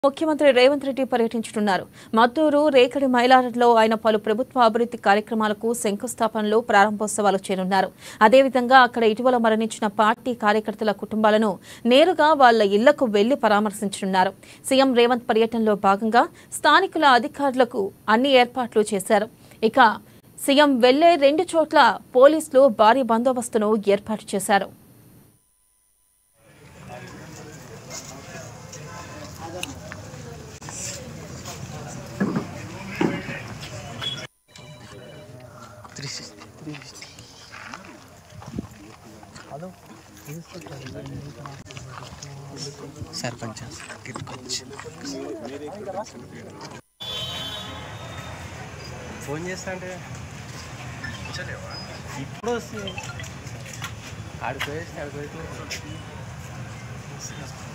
ముఖ్యమంత్రి రేవంత్ రెడ్డి పర్యటించనున్నారు మద్దూరు రేకడి మైలారంలో ఆయన పలు ప్రభుత్వ అభివృద్ధి కార్యక్రమాలకు శంకుస్థాపనలు ప్రారంభోత్సవాలు చేయనున్నారు అదేవిధంగా అక్కడ ఇటీవల మరణించిన పార్టీ కార్యకర్తల కుటుంబాలను నేరుగా వాళ్ల ఇళ్లకు వెళ్లి పరామర్శించనున్నారు సీఎం రేవంత్ పర్యటనలో భాగంగా స్థానికుల అధికారులకు అన్ని ఏర్పాట్లు చేశారు ఇక సీఎం వెళ్లే రెండు చోట్ల పోలీసులు భారీ బందోబస్తును ఏర్పాటు చేశారు సర్పంచ్ గిట్టుకొచ్చి ఫోన్ చేస్తా అంటే ఇప్పుడు వస్తుంది ఆడిపోయేసి ఆడిపోయి